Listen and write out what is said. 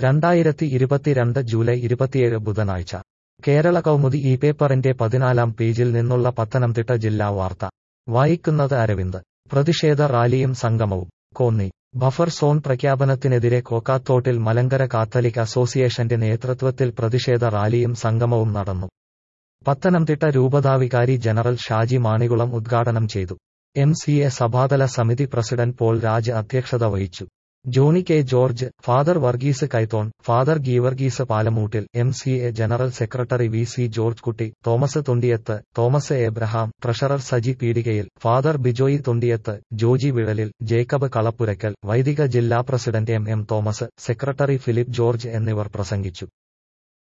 രണ്ടായിരത്തി ഇരുപത്തിരണ്ട് ജൂലൈ ഇരുപത്തിയേഴ് ബുധനാഴ്ച കേരള കൗമുദി ഈ പേപ്പറിന്റെ പതിനാലാം പേജിൽ നിന്നുള്ള പത്തനംതിട്ട ജില്ലാ വാർത്ത വായിക്കുന്നത് അരവിന്ദ് പ്രതിഷേധ റാലിയും സംഗമവും കോന്നി ബഫർ സോൺ പ്രഖ്യാപനത്തിനെതിരെ കോക്കാത്തോട്ടിൽ മലങ്കര കാത്തലിക് അസോസിയേഷന്റെ നേതൃത്വത്തിൽ പ്രതിഷേധ റാലിയും സംഗമവും നടന്നു പത്തനംതിട്ട രൂപതാവികാരി ജനറൽ ഷാജി മാണികുളം ഉദ്ഘാടനം ചെയ്തു എം സി എ സഭാതല സമിതി പ്രസിഡന്റ് പോൾ രാജ് അധ്യക്ഷത വഹിച്ചു Johnny K George father Varghese Kaithon father Geevarghese Palamoottil M C A general secretary V C George Kutty Thomas Thundiyath Thomas Abraham treasurer Saji Peedikayil father Bijoy Thundiyath Joji Vizhalil Jacob Kalappurackal വൈദിക ജില്ലാ president M M Thomas secretary Philip George എന്നിവർ പ്രസംഗിച്ചു